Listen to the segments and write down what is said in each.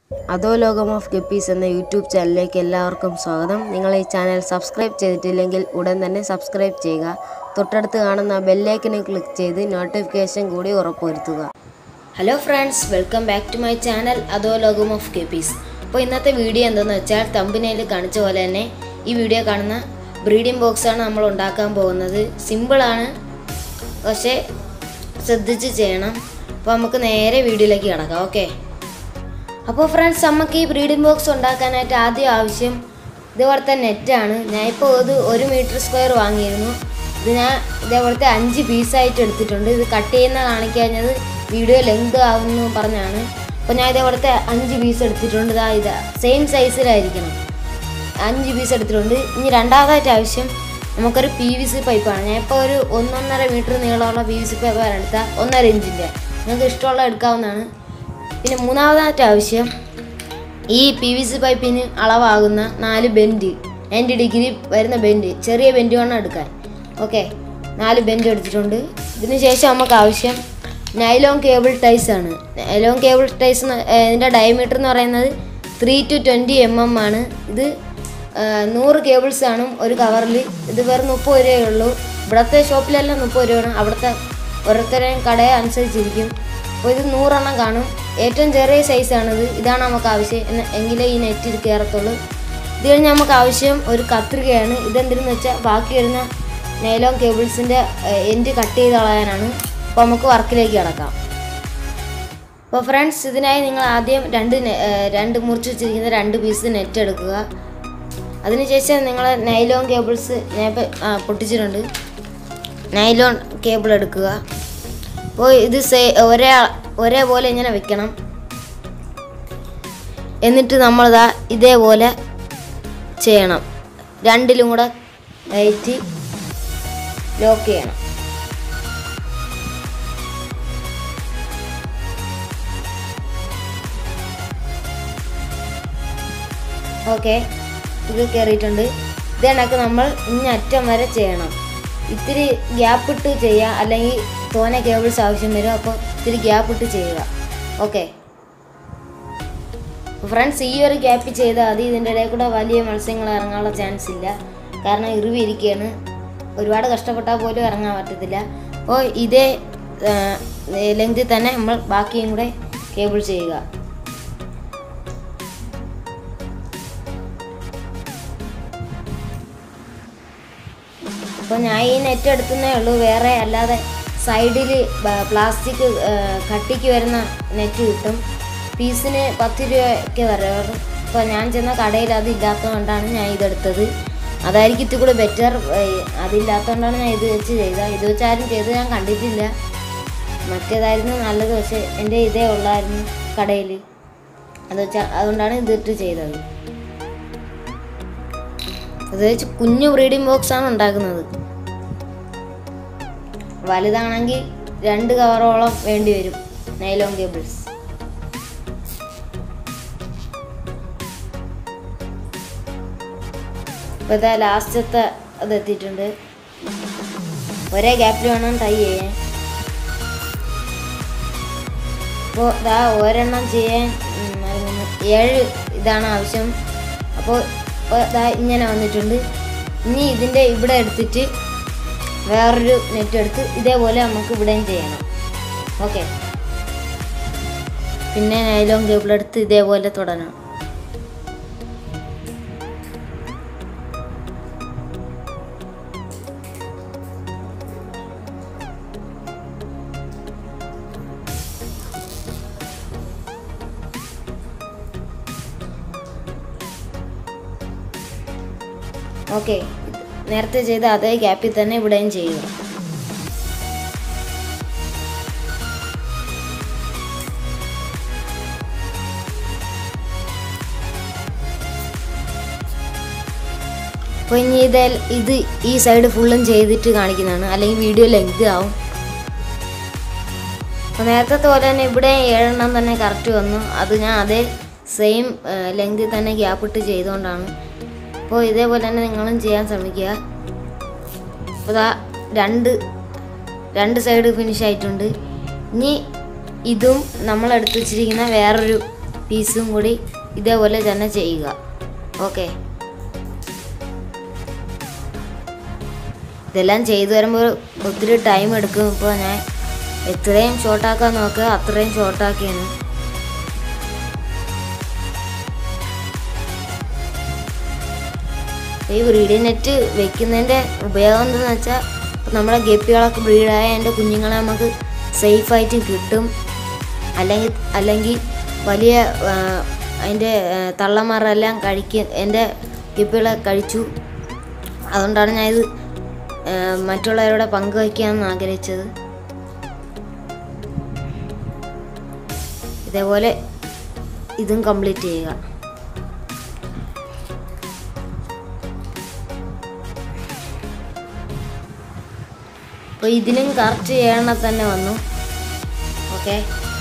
അതോ ലോകം of guppies എന്ന യൂട്യൂബ് ചാനലിലേക്ക് എല്ലാവർക്കും സ്വാഗതം നിങ്ങൾ ഈ ചാനൽ സബ്സ്ക്രൈബ് ചെയ്തിട്ടില്ലെങ്കിൽ ഉടൻ തന്നെ സബ്സ്ക്രൈബ് ചെയ്യുക തൊട്ടടുത്ത് കാണുന്ന ബെല്ലൈക്കനെ ക്ലിക്ക് ചെയ്ത് നോട്ടിഫിക്കേഷൻ കൂടി ഉറപ്പുവരുത്തുക hello friends welcome back to my channel അതോ ലോകം ഓഫ് ഗപ്പീസ് അപ്പോൾ ഇന്നത്തെ വീഡിയോ എന്തെന്ന് വെച്ചാൽ തമ്പിനയിൽ കാണിച്ച പോലെ തന്നെ ഈ വീഡിയോ കാണുന്ന ബ്രീഡിംഗ് ബോക്സാണ് നമ്മൾ ഉണ്ടാക്കാൻ പോകുന്നത് സിമ്പിളാണ് പക്ഷേ ശ്രദ്ധിച്ച് ചെയ്യണം അപ്പോൾ നമുക്ക് നേരെ വീഡിയോയിലേക്ക് കിടക്കാം ഓക്കെ അപ്പോൾ ഫ്രണ്ട്സ് നമുക്ക് ഈ ബ്രീഡിംഗ് ബോക്സ് ഉണ്ടാക്കാനായിട്ട് ആദ്യം ആവശ്യം ഇതേപോലത്തെ നെറ്റാണ് ഞാൻ ഇപ്പോൾ ഇത് ഒരു മീറ്റർ സ്ക്വയർ വാങ്ങിയിരുന്നു ഇത് ഞാൻ ഇതേപോലത്തെ അഞ്ച് പീസായിട്ട് എടുത്തിട്ടുണ്ട് ഇത് കട്ട് ചെയ്യുന്ന കാണിക്കഴിഞ്ഞത് വീഡിയോ ലെങ്ത് ആവുമെന്ന് പറഞ്ഞാണ് അപ്പോൾ ഞാൻ ഇതേപോലത്തെ അഞ്ച് പീസ് എടുത്തിട്ടുണ്ട് ഇതാ ഇതാ സെയിം സൈസിലായിരിക്കണം അഞ്ച് പീസ് എടുത്തിട്ടുണ്ട് ഇനി രണ്ടാമതായിട്ട് ആവശ്യം നമുക്കൊരു പി വി സി പൈപ്പാണ് ഞാൻ ഇപ്പോൾ ഒരു ഒന്നൊന്നര മീറ്റർ നീളമുള്ള പി വി സി പൈപ്പാണ് എടുത്താൽ ഒന്നര ഇഞ്ചിൻ്റെ നിങ്ങൾക്ക് ഇഷ്ടമുള്ള എടുക്കാവുന്നതാണ് പിന്നെ മൂന്നാമതായിട്ട് ആവശ്യം ഈ പി വി സി പൈപ്പിന് അളവാകുന്ന നാല് ബെൻഡ് നയൻറ്റി ഡിഗ്രി വരുന്ന ബെൻഡ് ചെറിയ ബെൻഡ് വേണം എടുക്കാൻ ഓക്കെ നാല് ബെൻഡ് എടുത്തിട്ടുണ്ട് ഇതിന് ശേഷം നമുക്ക് ആവശ്യം നൈലോൺ കേബിൾ ടൈസ് ആണ് നൈലോൺ കേബിൾ ടൈസ് ഇതിൻ്റെ ഡയമീറ്റർ എന്ന് പറയുന്നത് three to twenty M M ആണ് ഇത് ആ, നൂറ് കേബിൾസ് ആണ് ഒരു കവറിൽ ഇത് വെറും മുപ്പത് രൂപയേ ഉള്ളൂ ഇവിടുത്തെ ഷോപ്പിലെല്ലാം മുപ്പത് രൂപയാണ് അവിടുത്തെ ഓരോരുത്തരെയും കടയെ അനുസരിച്ചിരിക്കും അപ്പോൾ ഇത് നൂറെണ്ണം കാണും ഏറ്റവും ചെറിയ സൈസാണിത് ഇതാണ് നമുക്ക് ആവശ്യം എന്ന് എങ്കിലേ ഈ നെറ്റിൽ കയറത്തുള്ളൂ ഇത് കഴിഞ്ഞ് നമുക്ക് ആവശ്യം ഒരു കത്രികയാണ് ഇതെന്തിനെന്ന് വെച്ചാൽ ബാക്കി വരുന്ന നൈലോൺ കേബിൾസിൻ്റെ എൻഡ് കട്ട് ചെയ്ത് കളയാനാണ് അപ്പോൾ നമുക്ക് വർക്കിലേക്ക് കിടക്കാം അപ്പോൾ ഫ്രണ്ട്സ് ഇതിനായി നിങ്ങൾ ആദ്യം രണ്ട് നെ- ഏർ രണ്ട് മുറിച്ച് വെച്ചിരിക്കുന്ന രണ്ട് പീസ് നെറ്റ് എടുക്കുക അതിനുശേഷം നിങ്ങൾ നൈലോൺ കേബിൾസ് ഞാൻ ഇപ്പോൾ പൊട്ടിച്ചിട്ടുണ്ട് നൈലോൺ കേബിൾ എടുക്കുക അപ്പോൾ ഇത് സേ ഒരേ ഒരേപോലെ ഇങ്ങനെ വെക്കണം എന്നിട്ട് നമ്മളിതാ ഇതേപോലെ ചെയ്യണം രണ്ടിലും കൂടെ കയറ്റി ലോക്ക് ചെയ്യണം ഓക്കെ ഇത് കയറിയിട്ടുണ്ട് ഇത് കണക്ക് നമ്മൾ ഇങ്ങറ്റം വരെ ചെയ്യണം ഇത്തിരി ഗ്യാപ്പ് ഇട്ട് ചെയ്യുക അല്ലെങ്കിൽ തോനെ കേബിൾസ് ആവശ്യം വരും അപ്പോൾ ഇത്തിരി ഗ്യാപ്പ് ഇട്ട് ചെയ്യുക ഓക്കെ ഫ്രണ്ട്സ് ഈ ഒരു ഗ്യാപ്പ് ചെയ്താൽ മതി ഇതിൻ്റെ ഇടയിൽ കൂടെ വലിയ മത്സ്യങ്ങൾ ഇറങ്ങാനുള്ള ചാൻസ് ഇല്ല കാരണം ഇറിവ് ഇരിക്കുകയാണ് ഒരുപാട് കഷ്ടപ്പെട്ടാൽ പോലും ഇറങ്ങാൻ പറ്റത്തില്ല അപ്പോൾ ഇതേ ലെങ്തിൽ തന്നെ നമ്മൾ ബാക്കിയും കൂടെ കേബിൾ ചെയ്യുക അപ്പോൾ ഞാൻ ഈ നെറ്റ് എടുക്കുന്നേ ഉള്ളൂ വേറെ അല്ലാതെ സൈഡിൽ പ്ലാസ്റ്റിക് കട്ടിക്ക് വരുന്ന നെറ്റ് കിട്ടും പീസിന് പത്ത് രൂപയ്ക്ക് വരാറ് അപ്പോൾ ഞാൻ ചെന്ന കടയിൽ അത് ഇല്ലാത്തതുകൊണ്ടാണ് ഞാൻ ഇതെടുത്തത് അതായിരിക്കും ഇത്തിരി കൂടെ ബെറ്റർ അതില്ലാത്തതുകൊണ്ടാണ് ഞാൻ ഇത് വെച്ച് ചെയ്തത് ഇത് വെച്ച് ആരും ചെയ്ത് ഞാൻ കണ്ടിട്ടില്ല മറ്റേതായിരുന്നു നല്ലത് പക്ഷേ എൻ്റെ ഇതേ ഉള്ളായിരുന്നു കടയിൽ അത് വെച്ചാൽ അതുകൊണ്ടാണ് ഇതിട്ട് ചെയ്തത് അത് വെച്ച് കുഞ്ഞു ബ്രീഡിംഗ് ബോക്സ് ആണ് ഉണ്ടാക്കുന്നത് വലുതാണെങ്കിൽ രണ്ട് കവറോളം വേണ്ടി വരും നൈലോൺ കേബിൾസ് ഇപ്പൊ ഇതാ ലാസ്റ്റത്തെ അത് എത്തിയിട്ടുണ്ട് ഒരേ ഗ്യാപ്പിൽ വേണം ടൈ ചെയ്യാൻ അപ്പോൾ ഇതാ ഒരെണ്ണം ചെയ്യാൻ ഉം, നാല്, മൂന്ന്, ഏഴ് ഇതാണ് ആവശ്യം അപ്പോൾ ഇപ്പോൾ ഇതാ ഇങ്ങനെ വന്നിട്ടുണ്ട് ഇനി ഇതിൻ്റെ ഇവിടെ എടുത്തിട്ട് വേറൊരു നെറ്റ് എടുത്ത് ഇതേപോലെ നമുക്ക് ഇവിടെയും ചെയ്യണം ഓക്കെ പിന്നെ നൈലോൺ കേബിൾ എടുത്ത് ഇതേപോലെ തുടരണം ഓക്കെ നേരത്തെ ചെയ്ത അതേ ഗ്യാപ്പിൽ തന്നെ ഇവിടെയും ചെയ്യുക അപ്പോൾ ഇനി ഇത് ഇത് ഈ സൈഡ് ഫുള്ളും ചെയ്തിട്ട് കാണിക്കുന്നതാണ് അല്ലെങ്കിൽ വീഡിയോ ലെങ്ത് ആവും അപ്പോൾ നേരത്തെ പോലെ തന്നെ ഇവിടെ ഏഴെണ്ണം തന്നെ കറക്റ്റ് വന്നു അത് ഞാൻ അതേ സെയിം ലെങ്തിൽ തന്നെ ഗ്യാപ്പ് ഇട്ട് ചെയ്തുകൊണ്ടാണ് അപ്പോൾ ഇതേപോലെ തന്നെ നിങ്ങളും ചെയ്യാൻ ശ്രമിക്കുക അപ്പോൾ ഇതാ രണ്ട് രണ്ട് സൈഡ് ഫിനിഷ് ആയിട്ടുണ്ട് ഇനി ഇതും നമ്മൾ എടുത്ത് വെച്ചിരിക്കുന്ന വേറൊരു പീസും കൂടി ഇതേപോലെ തന്നെ ചെയ്യുക ഓക്കെ ഇതെല്ലാം ചെയ്തു വരുമ്പോൾ ഒത്തിരി ടൈം എടുക്കും ഇപ്പോൾ ഞാൻ എത്രയും ഷോർട്ടാക്കാൻ നോക്കുക അത്രയും ഷോർട്ടാക്കിയാണ് ഈ ബ്രീഡിംഗ് നെറ്റ് വെക്കുന്നതിൻ്റെ ഉപയോഗം എന്താണെന്ന് വെച്ചാൽ നമ്മുടെ ഗപ്പികളൊക്കെ ബ്രീഡായ എൻ്റെ കുഞ്ഞുങ്ങളെ നമുക്ക് സേഫായിട്ട് കിട്ടും അല്ലെങ്കിൽ അല്ലെങ്കിൽ വലിയ ആ, അതിൻ്റെ ആ, തള്ളമാരെല്ലാം കഴിക്ക എൻ്റെ ഗപ്പികളെ കഴിച്ചു അതുകൊണ്ടാണ് ഞാൻ ഇത് ആ, മറ്റുള്ളവരോട് പങ്കുവയ്ക്കാമെന്ന് ആഗ്രഹിച്ചത് ഇതേപോലെ ഇതും കംപ്ലീറ്റ് ചെയ്യുക അപ്പോൾ ഇതിനും കറക്റ്റ് ചെയ്യണ തന്നെ വന്നു ഓക്കെ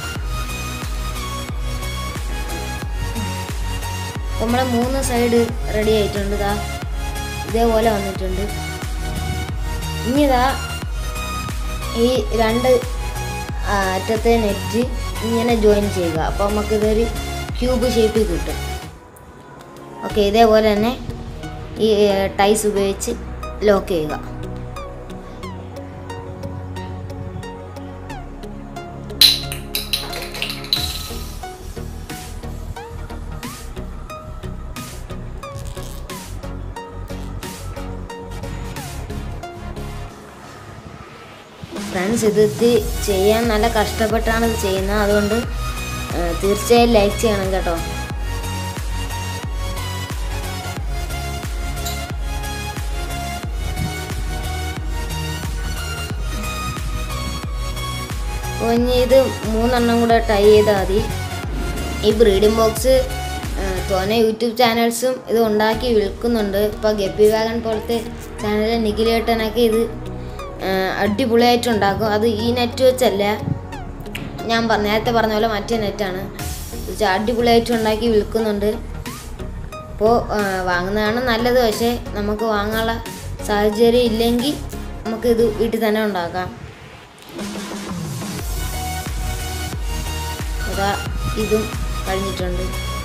നമ്മളെ മൂന്ന് സൈഡ് റെഡി ആയിട്ടുണ്ട് ഇതാ ഇതേപോലെ വന്നിട്ടുണ്ട് ഇനി ഇതാ ഈ രണ്ട് ആ, അറ്റത്തെ നെറ്റ് ഇങ്ങനെ ജോയിൻ ചെയ്യുക അപ്പോൾ നമുക്കിതൊരു ക്യൂബ് ഷേപ്പിൽ കിട്ടും ഓക്കെ ഇതേപോലെ തന്നെ ഈ ടൈസ് ഉപയോഗിച്ച് ലോക്ക് ചെയ്യുക ഫ്രണ്ട്സ് ഇത് ഇത് ചെയ്യാൻ നല്ല കഷ്ടപ്പെട്ടാണ് ഇത് ചെയ്യുന്നത് അതുകൊണ്ട് ആ, തീർച്ചയായും ലൈക്ക് ചെയ്യണം കേട്ടോ അപ്പോൾ ഇനി ഇത് മൂന്നെണ്ണം കൂടെ ടൈ ചെയ്താൽ മതി ഈ ബ്രീഡിംഗ് ബോക്സ് തോനെ യൂട്യൂബ് ചാനൽസും ഇത് ഉണ്ടാക്കി വിൽക്കുന്നുണ്ട് ഇപ്പോൾ ഗപ്പി വാഗൺ പോലത്തെ ചാനൽ നിഖിലേട്ടനൊക്കെ ഇത് ആ, അടിപൊളിയായിട്ട് ഉണ്ടാക്കും അത് ഈ നെറ്റ് വെച്ചല്ല ഞാൻ പ- നേരത്തെ പറഞ്ഞ പോലെ മറ്റേ നെറ്റാണ് വെച്ചാൽ അടിപൊളിയായിട്ട് ഉണ്ടാക്കി വിൽക്കുന്നുണ്ട് അപ്പോൾ വാങ്ങുന്നതാണ് നല്ലത് പക്ഷേ നമുക്ക് വാങ്ങാനുള്ള സാഹചര്യം ഇല്ലെങ്കിൽ നമുക്ക് ഇത് വീട്ടിൽ തന്നെ ഉണ്ടാക്കാം ഇതാ ഇതും കഴിഞ്ഞിട്ടുണ്ട്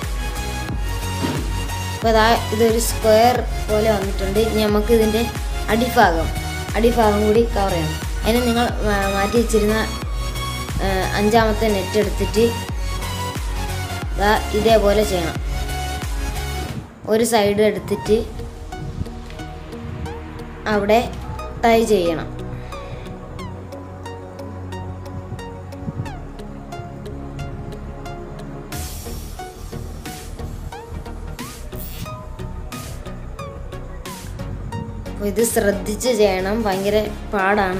അപ്പോൾ ഇതാ ഇതൊരു സ്ക്വയർ പോലെ വന്നിട്ടുണ്ട് ഇനി നമുക്ക് ഇതിൻ്റെ അടിഭാഗം അടിഭാഗം കൂടി കവർ ചെയ്യണം അതിന് നിങ്ങൾ മാ- മാറ്റി വെച്ചിരുന്ന ആ, അഞ്ചാമത്തെ നെറ്റ് എടുത്തിട്ട് ഇതാ ഇതേപോലെ ചെയ്യണം ഒരു സൈഡ് എടുത്തിട്ട് അവിടെ ടൈ ചെയ്യണം അപ്പോൾ ഇത് ശ്രദ്ധിച്ച് ചെയ്യണം ഭയങ്കര പാടാണ്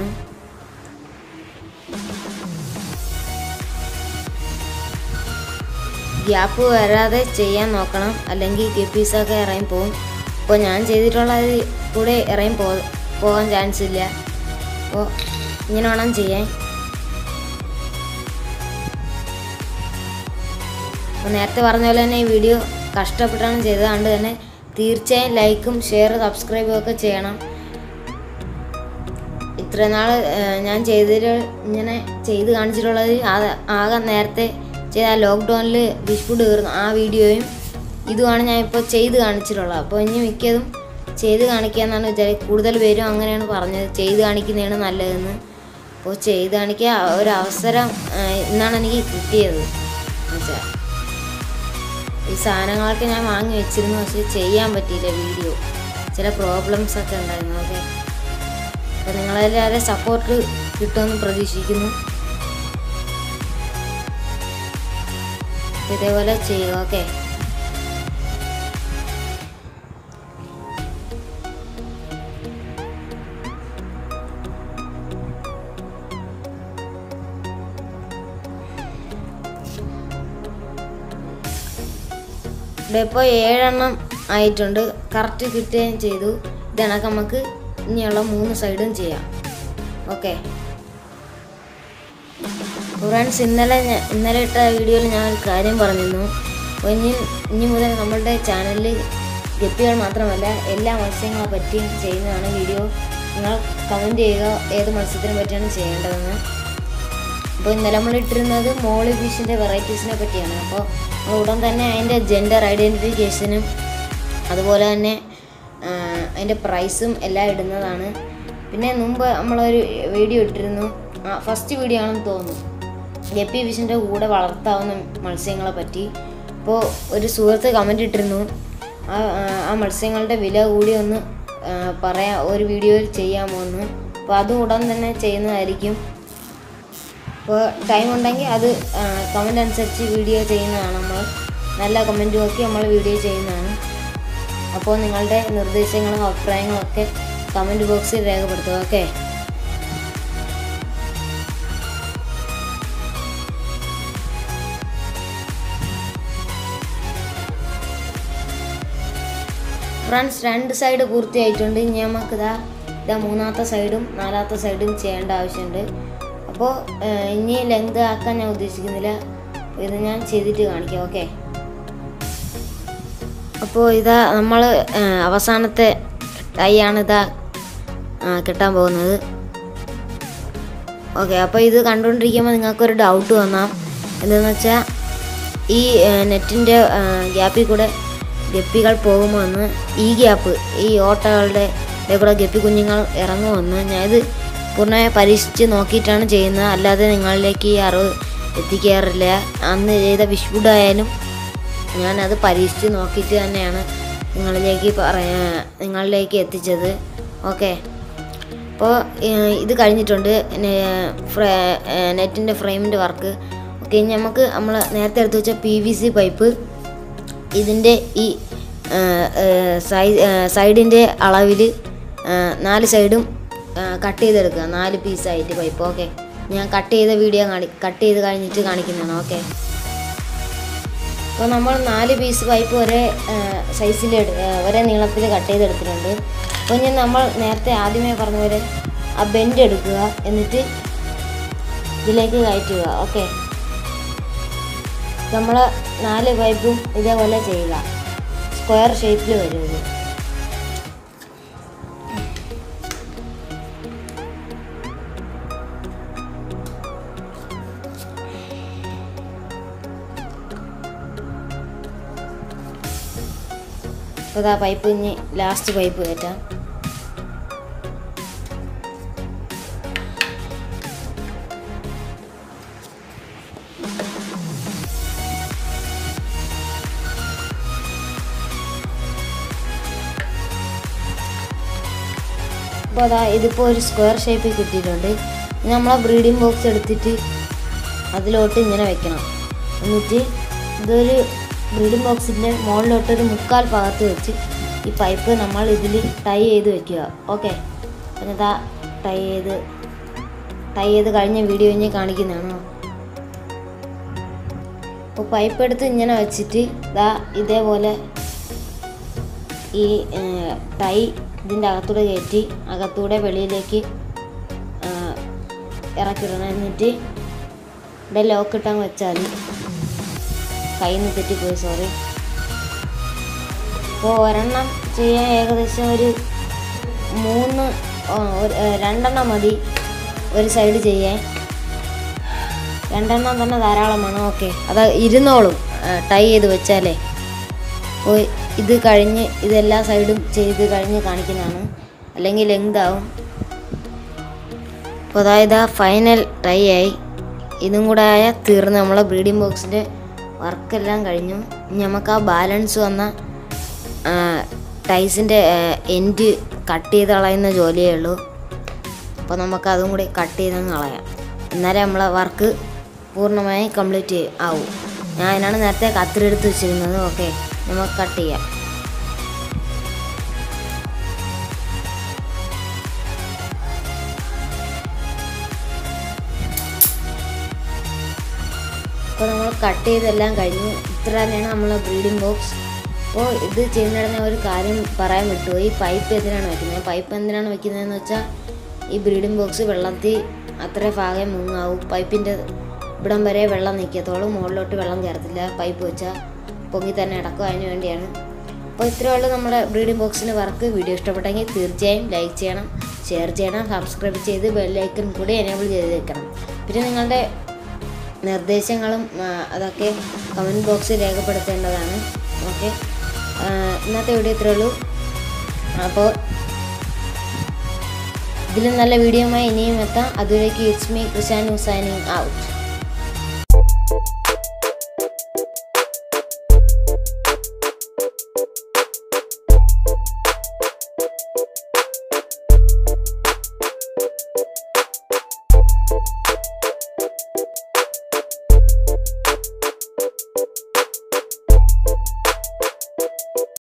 ഗ്യാപ്പ് വരാതെ ചെയ്യാൻ നോക്കണം അല്ലെങ്കിൽ ഗപ്പീസൊക്കെ ഇറങ്ങി പോകും അപ്പോൾ ഞാൻ ചെയ്തിട്ടുള്ളത് കൂടെ ഇറങ്ങി പോ പോകാൻ ചാൻസ് ഇല്ല അപ്പോൾ ഇങ്ങനെ വേണം ചെയ്യാൻ അപ്പോൾ നേരത്തെ പറഞ്ഞ പോലെ തന്നെ ഈ വീഡിയോ കഷ്ടപ്പെട്ടാണ് ചെയ്തത് അതുകൊണ്ട് തന്നെ തീർച്ചയായും ലൈക്കും ഷെയർ സബ്സ്ക്രൈബും ഒക്കെ ചെയ്യണം ഇത്ര നാൾ ഞാൻ ചെയ്തതിൽ ഇങ്ങനെ ചെയ്ത് കാണിച്ചിട്ടുള്ളത് ആ- ആകെ നേരത്തെ ചെയ്ത ലോക്ക്ഡൗണിൽ ഫിഷ് ഫുഡ് കയറുന്നു ആ വീഡിയോയും ഇതുമാണ് ഞാൻ ഇപ്പോൾ ചെയ്ത് കാണിച്ചിട്ടുള്ളത് അപ്പോൾ ഇനി മിക്കതും ചെയ്ത് കാണിക്കാമെന്നാണ് വിചാരിച്ചത് കൂടുതൽ പേരും അങ്ങനെയാണ് പറഞ്ഞത് ചെയ്ത് കാണിക്കുന്നതാണ് നല്ലതെന്ന് അപ്പോൾ ചെയ്ത് കാണിക്കുക ഒരു അവസരം ആ, ഇന്നാണ് എനിക്ക് കിട്ടിയത് എന്നുവെച്ചാൽ ഈ സാധനങ്ങളൊക്കെ ഞാൻ വാങ്ങി വെച്ചിരുന്നു പക്ഷേ ചെയ്യാൻ പറ്റിയില്ല വീഡിയോ ചില പ്രോബ്ലംസ് ഒക്കെ ഉണ്ടായിരുന്നു ഓക്കെ അപ്പോൾ നിങ്ങളെല്ലാവരും സപ്പോർട്ട് കിട്ടുമെന്ന് പ്രതീക്ഷിക്കുന്നു അപ്പോൾ ഇതേപോലെ ചെയ്യുക ഓക്കെ ഇവിടെ ഇപ്പോൾ ഏഴെണ്ണം ആയിട്ടുണ്ട് കറക്റ്റ് കിട്ടുകയും ചെയ്തു ഇതണക്ക് നമുക്ക് ഇനിയുള്ള മൂന്ന് സൈഡും ചെയ്യാം ഓക്കെ ഫ്രണ്ട്സ് ഇന്നലെ ഞാൻ ഇന്നലെ ഇട്ട വീഡിയോയിൽ ഞാൻ ഒരു കാര്യം പറഞ്ഞിരുന്നു അപ്പോൾ ഇനി ഇനി മുതൽ നമ്മളുടെ ചാനലിൽ ഗപ്പികൾ മാത്രമല്ല എല്ലാ മത്സ്യങ്ങളെ പറ്റിയും ചെയ്യുന്നതാണ് വീഡിയോ നിങ്ങൾ കമൻറ്റ് ചെയ്യുക ഏത് മത്സ്യത്തിനെ പറ്റിയാണ് ചെയ്യേണ്ടതെന്ന് അപ്പോൾ ഇന്നലെ നമ്മൾ ഇട്ടിരുന്നത് മോളി ഫിഷിൻ്റെ വെറൈറ്റീസിനെ പറ്റിയാണ് അപ്പോൾ നമ്മൾ ഉടൻ തന്നെ അതിൻ്റെ ജെൻഡർ ഐഡൻറ്റിഫിക്കേഷനും അതുപോലെ തന്നെ ആ, അതിൻ്റെ പ്രൈസും എല്ലാം ഇടുന്നതാണ് പിന്നെ മുമ്പ് നമ്മളൊരു വീഡിയോ ഇട്ടിരുന്നു ഫസ്റ്റ് വീഡിയോ ആണെന്ന് തോന്നുന്നു ഗപ്പി ഫിഷിൻ്റെ കൂടെ വളർത്താവുന്ന മത്സ്യങ്ങളെ പറ്റി അപ്പോൾ ഒരു സുഹൃത്ത് കമൻ്റ് ഇട്ടിരുന്നു ആ ആ- ആ മത്സ്യങ്ങളുടെ വില കൂടി ഒന്ന് ആ, പറയാം ഒരു വീഡിയോയിൽ ചെയ്യാമോ എന്ന് അപ്പോൾ അതും ഉടൻ തന്നെ ചെയ്യുന്നതായിരിക്കും അപ്പോൾ ടൈം ഉണ്ടെങ്കിൽ അത് കമൻ്റ് അനുസരിച്ച് വീഡിയോ ചെയ്യുന്നതാണ് നമ്മൾ നല്ല കമൻറ്റ് നോക്കി നമ്മൾ വീഡിയോ ചെയ്യുന്നതാണ് അപ്പോൾ നിങ്ങളുടെ നിർദ്ദേശങ്ങളും അഭിപ്രായങ്ങളും ഒക്കെ കമൻറ്റ് ബോക്സിൽ രേഖപ്പെടുത്തുക ഓക്കെ ഫ്രണ്ട്സ് രണ്ട് സൈഡ് പൂർത്തിയായിട്ടുണ്ട് ഇനി നമുക്ക് ഇതാ ഇതാ മൂന്നാമത്തെ സൈഡും നാലാമത്തെ സൈഡും ചെയ്യേണ്ട ആവശ്യമുണ്ട് അപ്പോൾ ഇനി ലെങ്ത് ആക്കാൻ ഞാൻ ഉദ്ദേശിക്കുന്നില്ല ഇത് ഞാൻ ചെയ്തിട്ട് കാണിക്കാം ഓക്കെ അപ്പോൾ ഇതാ നമ്മൾ അവസാനത്തെ ടൈ ആണ് ഇതാ ആ, കെട്ടാൻ പോകുന്നത് ഓക്കെ അപ്പോൾ ഇത് കണ്ടുകൊണ്ടിരിക്കുമ്പോൾ നിങ്ങൾക്കൊരു ഡൗട്ട് വന്നാം എന്തെന്ന് വെച്ചാൽ ഈ നെറ്റിൻ്റെ ഗ്യാപ്പിൽ കൂടെ ഗപ്പികൾ പോകുമെന്ന് ഈ ഗ്യാപ്പ് ഈ ഓട്ടകളുടെ ഇടയിൽ കൂടെ ഗപ്പി കുഞ്ഞുങ്ങൾ ഇറങ്ങുമെന്ന് ഞാൻ ഇത് പൂർണ്ണമായി പരീക്ഷിച്ച് നോക്കിയിട്ടാണ് ചെയ്യുന്നത് അല്ലാതെ നിങ്ങളിലേക്ക് ഈ അറിവ് എത്തിക്കാറില്ല അന്ന് ചെയ്ത വിഷ്വുഡ് ആയാലും ഞാനത് പരീക്ഷിച്ച് നോക്കിയിട്ട് തന്നെയാണ് നിങ്ങളിലേക്ക് പറയാ നിങ്ങളിലേക്ക് എത്തിച്ചത് ഓക്കെ അപ്പോൾ ഇത് കഴിഞ്ഞിട്ടുണ്ട് നെറ്റിൻ്റെ ഫ്രെയിമിൻ്റെ വർക്ക് ഓക്കെ ഇനി നമുക്ക് നമ്മൾ നേരത്തെ എടുത്ത് വെച്ച പി വി സി പൈപ്പ് ഇതിൻ്റെ ഈ സൈ സൈഡിൻ്റെ അളവിൽ നാല് സൈഡും കട്ട് ചെയ്തെടുക്കുക നാല് പീസായിട്ട് പൈപ്പ് ഓക്കെ ഞാൻ കട്ട് ചെയ്ത വീഡിയോ കാണി കട്ട് ചെയ്ത് കഴിഞ്ഞിട്ട് കാണിക്കുന്നതാണ് ഓക്കെ അപ്പോൾ നമ്മൾ നാല് പീസ് പൈപ്പ് ഒരേ സൈസിൽ ഒരേ നീളത്തിൽ കട്ട് ചെയ്തെടുത്തിട്ടുണ്ട് അപ്പോൾ ഇനി നമ്മൾ നേരത്തെ ആദ്യമേ പറഞ്ഞ പോലെ ആ ബെൻഡ് എടുക്കുക എന്നിട്ട് ഇതിലേക്ക് കയറ്റുക ഓക്കെ നമ്മൾ നാല് പൈപ്പും ഇതേപോലെ ചെയ്യുക സ്ക്വയർ ഷേപ്പിൽ വരും ഇത് അപ്പോൾ ഇതാ പൈപ്പ് ഇനി ലാസ്റ്റ് പൈപ്പ് കയറ്റാം അപ്പോൾ അതാ ഇതിപ്പോൾ ഒരു സ്ക്വയർ ഷേപ്പിൽ കിട്ടിയിട്ടുണ്ട് ഇനി നമ്മളെ ബ്രീഡിംഗ് ബോക്സ് എടുത്തിട്ട് അതിലോട്ട് ഇങ്ങനെ വെക്കണം എന്നിട്ട് ഇതൊരു ബ്രീഡിംഗ് ബോക്സിൻ്റെ മുകളിലോട്ടൊരു മുക്കാൽ ഭാഗത്ത് വെച്ച് ഈ പൈപ്പ് നമ്മൾ ഇതിൽ ടൈ ചെയ്ത് വെക്കുക ഓക്കെ എന്നിട്ടാ ടൈ ചെയ്ത് ടൈ ചെയ്ത് കഴിഞ്ഞ വീഡിയോ ഇനി കാണിക്കുന്നതാണോ അപ്പോൾ പൈപ്പ് എടുത്ത് ഇങ്ങനെ വെച്ചിട്ട് ഇതാ ഇതേപോലെ ഈ ഏർ, ടൈ ഇതിൻ്റെ അകത്തൂടെ കയറ്റി അകത്തൂടെ വെളിയിലേക്ക് ആ, ഇറക്കിടണം എന്നിട്ട് ഇവിടെ ലോക്ക് ഇട്ടാൻ വെച്ചാൽ കയ്യിൽ നിന്ന് തെറ്റിപ്പോയി സോറി അപ്പോൾ ഒരെണ്ണം ചെയ്യാൻ ഏകദേശം ഒരു മൂന്ന് ആ, ഒരു, ഏ, രണ്ടെണ്ണം മതി ഒരു സൈഡ് ചെയ്യാൻ രണ്ടെണ്ണം തന്നെ ധാരാളമാണ് ഓക്കെ അത് ഇരുന്നോളും ടൈ ചെയ്ത് വെച്ചാലേ അപ്പോൾ ഇത് കഴിഞ്ഞ് ഇതെല്ലാ സൈഡും ചെയ്ത് കഴിഞ്ഞ് കാണിക്കുന്നതാണ് അല്ലെങ്കിൽ ലെങ്ത് ആവും അപ്പോൾ അതായത് ഫൈനൽ ടൈ ആയി ഇതും കൂടെ ആയാൽ തീർന്ന് നമ്മളെ ബ്രീഡിംഗ് ബോക്സിൻ്റെ വർക്കെല്ലാം കഴിഞ്ഞു ഇനി നമുക്ക് ആ ബാലൻസ് വന്ന ടൈസിൻ്റെ എൻഡ് കട്ട് ചെയ്ത് കളയുന്ന ജോലിയേ ഉള്ളൂ അപ്പോൾ നമുക്ക് അതും കൂടി കട്ട് ചെയ്തങ്ങ് കളയാം എന്നാലേ നമ്മളെ വർക്ക് പൂർണ്ണമായി കംപ്ലീറ്റ് ആവും ഞാൻ അതിനാണ് നേരത്തെ കത്തിരെടുത്ത് വെച്ചിരുന്നത് ഓക്കെ നമുക്ക് കട്ട് ചെയ്യാം അപ്പോൾ നമ്മൾ കട്ട് ചെയ്തെല്ലാം കഴിഞ്ഞു ഇത്ര തന്നെയാണ് നമ്മളെ ബ്രീഡിംഗ് ബോക്സ് അപ്പോൾ ഇത് ചെയ്യുന്നിടനെ ഒരു കാര്യം പറയാൻ വിട്ടുപോയി പൈപ്പ് എന്തിനാണ് വെക്കുന്നത് പൈപ്പ് എന്തിനാണ് വെക്കുന്നതെന്ന് വെച്ചാൽ ഈ ബ്രീഡിംഗ് ബോക്സ് വെള്ളത്തിൽ അത്ര ഭാഗം മുങ്ങാവും പൈപ്പിൻ്റെ ഇവിടം വരെ വെള്ളം നിൽക്കത്തോളം മുകളിലോട്ട് വെള്ളം കയറത്തില്ല പൈപ്പ് വെച്ചാൽ പൊങ്ങി തന്നെ അടക്കും അതിന് വേണ്ടിയാണ് അപ്പോൾ ഇത്രയേ ഉള്ളൂ നമ്മുടെ ബ്രീഡിംഗ് ബോക്സിൻ്റെ വർക്ക് വീഡിയോ ഇഷ്ടപ്പെട്ടെങ്കിൽ തീർച്ചയായും ലൈക്ക് ചെയ്യണം ഷെയർ ചെയ്യണം സബ്സ്ക്രൈബ് ചെയ്ത് ബെല്ലൈക്കൺ കൂടി എനേബിൾ ചെയ്ത് വെക്കണം പിന്നെ നിങ്ങളുടെ നിർദ്ദേശങ്ങളും ആ, അതൊക്കെ കമൻറ്റ് ബോക്സിൽ രേഖപ്പെടുത്തേണ്ടതാണ് ഓക്കെ ഇന്നത്തെ വീഡിയോ ഇത്രേ ഉള്ളൂ അപ്പോൾ ഇതിലും നല്ല വീഡിയോയുമായി ഇനിയും എത്താം അതുവരേക്ക് it's me Christian news signing out